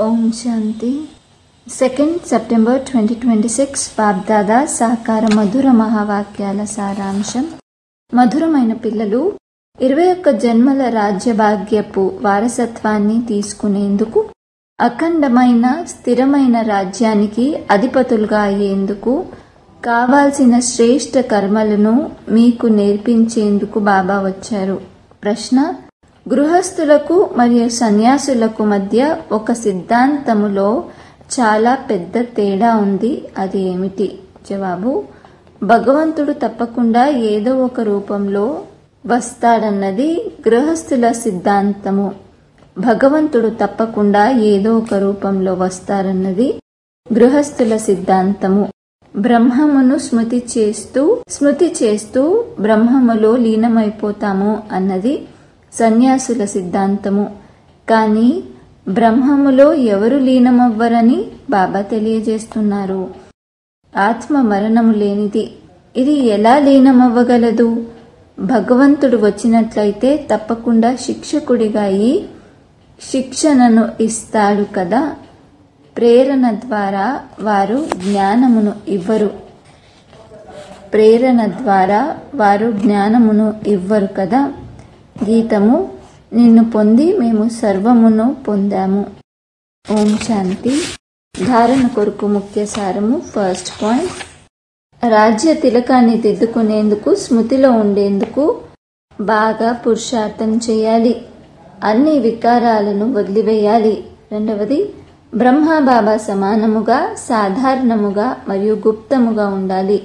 ఓం శాంతి second September twenty twenty six Bapdada సహకార మధుర మహావాక్యాల సారాంశం మధురమైన పిల్లలు ఇరవై ఒక్క జన్మల రాజ్యభాగ్యపు వారసత్వాన్ని తీసుకునేందుకు అఖండమైన స్థిరమైన రాజ్యానికి అధిపతులుగా అయ్యేందుకు కావాల్సిన శ్రేష్ట కర్మలను మీకు నేర్పించేందుకు బాబా వచ్చారు ప్రశ్న గృహస్థులకు మరియు సన్యాసులకు మధ్య ఒక సిద్ధాంతములో చాలా పెద్ద తేడా ఉంది అది ఏమిటి జవాబు భగవంతుడు తప్పకుండా ఏదో ఒక రూపంలో వస్తాడన్నది గృహస్థుల సిద్ధాంతము భగవంతుడు తప్పకుండా ఏదో ఒక రూపంలో వస్తారన్నది గృహస్థుల సిద్ధాంతము బ్రహ్మమును స్మృతి చేస్తూ స్మృతి చేస్తూ బ్రహ్మములో లీనమైపోతాము అన్నది సన్యాసుల సిద్ధాంతము కానీ బ్రహ్మములో ఎవరు లీనమవ్వరని బాబా తెలియజేస్తున్నారు ఆత్మ మరణము లేనిది ఇది ఎలా లీనమవ్వగలదు భగవంతుడు వచ్చినట్లయితే తప్పకుండా శిక్షకుడిగా అయి శిక్షణను ఇస్తాడు కదా ప్రేరణ ద్వారా వారు జ్ఞానమును ఇవ్వరు ప్రేరణ ద్వారా వారు జ్ఞానమును ఇవ్వరు కదా గీతము నిన్ను పొంది మేము సర్వమును పొందాము ఓం శాంతి ధారణ కొరకు ముఖ్య సారము ఫస్ట్ పాయింట్ రాజ్య తిలకాన్ని దిద్దుకునేందుకు స్మృతిలో ఉండేందుకు బాగా పురుషార్థం చేయాలి అన్ని వికారాలను వదిలివేయాలి రెండవది బ్రహ్మబాబా సమానముగా సాధారణముగా మరియు గుప్తముగా ఉండాలి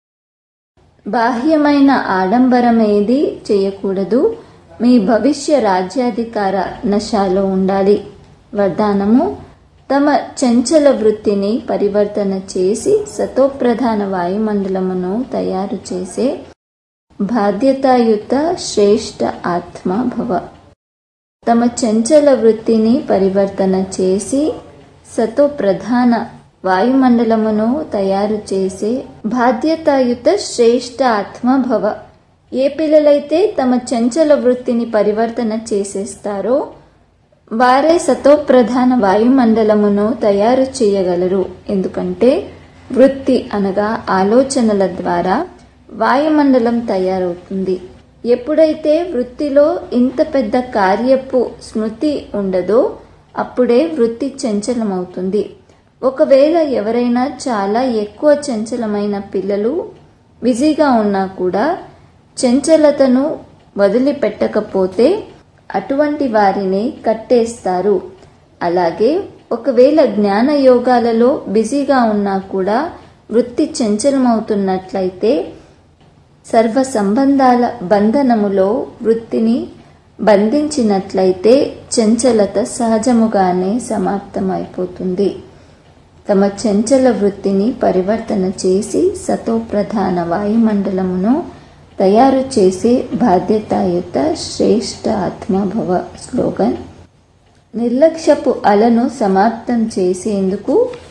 బాహ్యమైన ఆడంబరమేది చేయకూడదు మీ భవిష్య రాజ్యాధికార నశాలో ఉండాలి వరదానము తమ చంచల వృత్తిని పరివర్తన చేసి సతోప్రధాన వాయుమండలమును తయారు చేసే బాధ్యతాయుత శ్రేష్ఠ ఆత్మ భవ తమ చంచల వృత్తిని పరివర్తన చేసి సతో ప్రధాన వాయుమండలమును తయారు చేసే బాధ్యతాయుత శ్రేష్ఠ ఆత్మ భవ ఏ పిల్లలైతే తమ చంచల వృత్తిని పరివర్తన చేసేస్తారో వారే సతో ప్రధాన వాయుమండలమును తయారు చేయగలరు ఎందుకంటే వృత్తి అనగా ఆలోచనల ద్వారా వాయుమండలం తయారవుతుంది ఎప్పుడైతే వృత్తిలో ఇంత పెద్ద కార్యపు స్మృతి ఉండదో అప్పుడే వృత్తి చంచలమవుతుంది ఒకవేళ ఎవరైనా చాలా ఎక్కువ చంచలమైన పిల్లలు బిజీగా ఉన్నా కూడా చంచలతను వదిలిపెట్టకపోతే అటువంటి వారిని కట్టేస్తారు అలాగే ఒకవేళ జ్ఞాన యోగాలలో బిజీగా ఉన్నా కూడా వృత్తి చంచలమవుతున్నట్లయితే సర్వ సంబంధాల బంధనములో వృత్తిని బంధించినట్లయితే చంచలత సహజముగానే సమాప్తమైపోతుంది తమ చంచల వృత్తిని పరివర్తన చేసి సతోప్రధాన వాయుమండలమును తయారు చేసే బాధ్యతాయుత శ్రేష్ఠ ఆత్మభవ స్లోగన్ నిర్లక్ష్యపు అలను సమాప్తం చేసేందుకు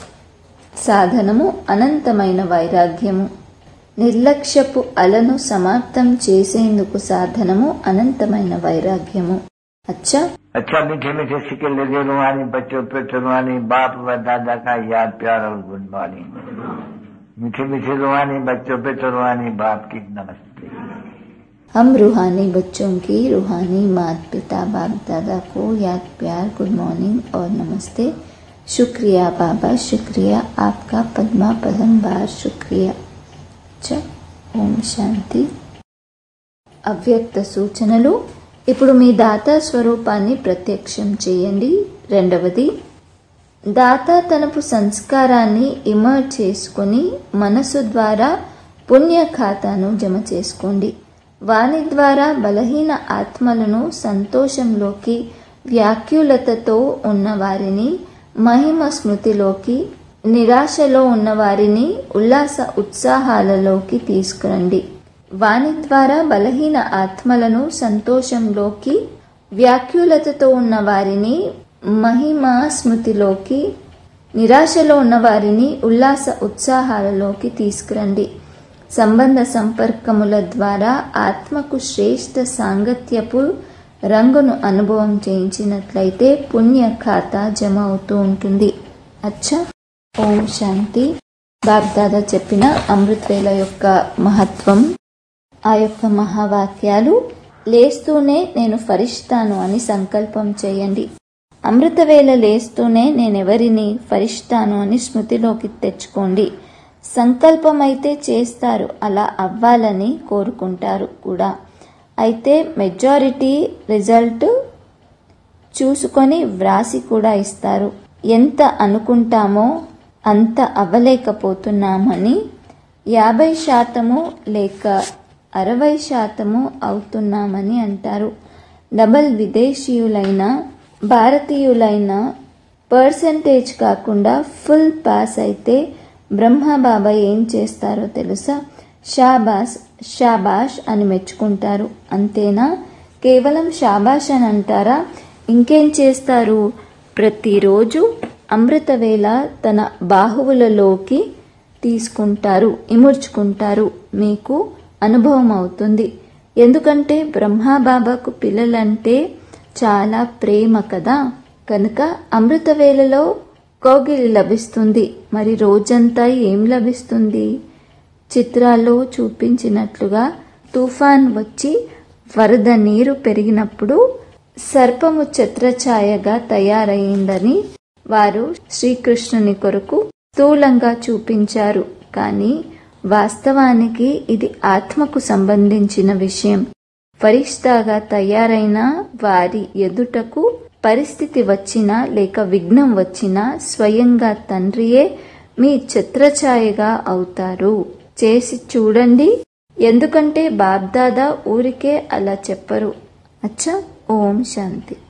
సాధనము అనంతమైన వైరాగ్యము నిర్లక్ష్యపు అలను సమాప్తం చేసేందుకు సాధనము అనంతమైన వైరాగ్యము అచ్చా अच्छा मीठे मीठे सिक्के लगे रुहानी बच्चों पे रुहानी बाप व दादा का याद प्यार और गुड मॉर्निंग मीठे मीठे रुहानी बच्चों पे रुहानी बाप की नमस्ते हम रूहानी बच्चों की रूहानी माता पिता बाप दादा को याद प्यार गुड मॉर्निंग और नमस्ते शुक्रिया बाबा शुक्रिया आपका पद्मा पदम बार शुक्रिया अच्छा ఓం శాంతి అవ్యక్త సూచనలు ఇప్పుడు మీ దాతా స్వరూపాన్ని ప్రత్యక్షం చేయండి రెండవది దాత తనపు సంస్కారాన్ని ఇమర్జ్ చేసుకొని మనసు ద్వారా పుణ్య ఖాతాను జమ చేసుకోండి వాని ద్వారా బలహీన ఆత్మలను సంతోషంలోకి వ్యాఖ్యులతతో ఉన్న వారిని మహిమ స్మృతిలోకి నిరాశలో ఉన్న వారిని ఉల్లాస ఉత్సాహాలలోకి తీసుకురండి వాని ద్వారా బలహీన ఆత్మలను సంతోషంలోకి వ్యాఖ్యులతతో ఉన్న వారిని మహిమ స్మృతిలోకి నిరాశలో ఉన్న వారిని ఉల్లాస ఉత్సాహాలలోకి తీసుకురండి సంబంధ సంపర్కముల ద్వారా ఆత్మకు శ్రేష్ఠ సాంగత్యపు రంగును అనుభవం చేయించినట్లయితే పుణ్య ఖాతా జమ అవుతూ ఉంటుంది అచ్చా ఓం శాంతి బాగ్దాదా చెప్పిన అమృత్వేల యొక్క మహత్వం ఆ యొక్క మహావాక్యాలు లేస్తూనే నేను ఫరిస్తాను అని సంకల్పం చేయండి అమృతవేళ లేస్తూనే నేనెవరిని ఫరిస్తాను అని స్మృతిలోకి తెచ్చుకోండి సంకల్పం అయితే చేస్తారు అలా అవ్వాలని కోరుకుంటారు కూడా అయితే మెజారిటీ రిజల్ట్ చూసుకొని వ్రాసి కూడా ఇస్తారు ఎంత అనుకుంటామో అంత అవ్వలేకపోతున్నామని యాభై శాతము లేక అరవై శాతము అవుతున్నామని అంటారు డబల్ విదేశీయులైన భారతీయులైన పర్సంటేజ్ కాకుండా ఫుల్ పాస్ అయితే బ్రహ్మబాబా ఏం చేస్తారో తెలుసా షాబాస్ షాబాష్ అని మెచ్చుకుంటారు అంతేనా కేవలం షాబాష్ అని అంటారా ఇంకేం చేస్తారు ప్రతిరోజు అమృతవేళ తన బాహువులలోకి తీసుకుంటారు ఇముడ్చుకుంటారు మీకు అనుభవం అవుతుంది ఎందుకంటే బ్రహ్మబాబాకు పిల్లలంటే చాలా ప్రేమ కదా కనుక అమృతవేళలో కోగిలి లభిస్తుంది మరి రోజంతా ఏం లభిస్తుంది చిత్రాల్లో చూపించినట్లుగా తుఫాన్ వచ్చి వరద నీరు పెరిగినప్పుడు సర్పము ఛత్రఛాయగా తయారయిందని వారు శ్రీకృష్ణుని కొరకు స్థూలంగా చూపించారు కానీ వాస్తవానికి ఇది ఆత్మకు సంబంధించిన విషయం ఫరిష్తాగా తయారైన వారి ఎదుటకు పరిస్థితి వచ్చినా లేక విఘ్నం వచ్చినా స్వయంగా తండ్రియే మీ ఛత్రఛాయగా అవుతారు చేసి చూడండి ఎందుకంటే బాబ్దాదా ఊరికే అలా చెప్పరు అచ్చా ఓం శాంతి